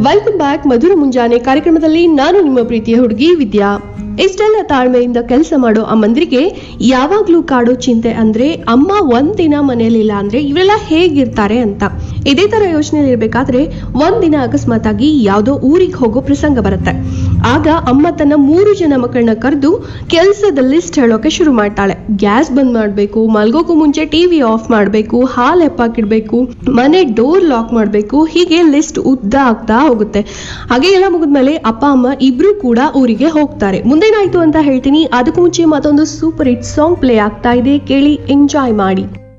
welcome back ಮಧುರ ಮುಂಜಾನೆ ಕಾರ್ಯಕ್ರಮದಲ್ಲಿ ನಾನು ನಿಮ್ಮ ಪ್ರೀತಿಯ ಹುಡುಗಿ ವಿದ್ಯಾ ಇಷ್ಟೆಲ್ಲ ತಾಳ್ಮೆಯಿಂದ ಕೆಲಸ ಮಾಡೋ ಅಮ್ಮಂದ್ರಿಗೆ ಯಾವಾಗ್ಲೂ ಕಾಡೋ ಚಿಂತೆ ಅಂದ್ರೆ ಅಮ್ಮ ಒಂದಿನ ಮನೆಯಲ್ಲಿಲ್ಲ ಅಂದ್ರೆ ಇವರೆಲ್ಲ ಹೇಗಿರ್ತಾರೆ ಅಂತ ಇದೇ ತರ ಯೋಚನೆ ಇರ್ಬೇಕಾದ್ರೆ ಒಂದಿನ ಅಕಸ್ಮಾತ್ ಆಗಿ ಯಾವ್ದೋ ಊರಿಗೆ ಹೋಗೋ ಪ್ರಸಂಗ ಬರುತ್ತೆ ಆಗ ಅಮ್ಮ ತನ್ನ ಮೂರು ಜನ ಮಕ್ಕಳನ್ನ ಕರೆದು ಕೆಲಸದ ಲಿಸ್ಟ್ ಹೇಳೋಕೆ ಶುರು ಮಾಡ್ತಾಳೆ ಗ್ಯಾಸ್ ಬಂದ್ ಮಾಡ್ಬೇಕು ಮಲ್ಗೋಕು ಮುಂಚೆ ಟಿವಿ ಆಫ್ ಮಾಡ್ಬೇಕು ಹಾಲ್ ಹೆಪ್ಪಾಕಿಡ್ಬೇಕು ಮನೆ ಡೋರ್ ಲಾಕ್ ಮಾಡ್ಬೇಕು ಹೀಗೆ ಲಿಸ್ಟ್ ಉದ್ದ ಆಗ್ತಾ ಹೋಗುತ್ತೆ ಹಾಗೆ ಎಲ್ಲ ಮುಗಿದ್ಮೇಲೆ ಅಪ್ಪ ಅಮ್ಮ ಇಬ್ರು ಕೂಡ ಊರಿಗೆ ಹೋಗ್ತಾರೆ ಮುಂದೇನಾಯ್ತು ಅಂತ ಹೇಳ್ತೀನಿ ಅದಕ್ಕೂ ಮುಂಚೆ ಮತ್ತೊಂದು ಸೂಪರ್ ಹಿಟ್ ಸಾಂಗ್ ಪ್ಲೇ ಆಗ್ತಾ ಇದೆ ಕೇಳಿ ಎಂಜಾಯ್ ಮಾಡಿ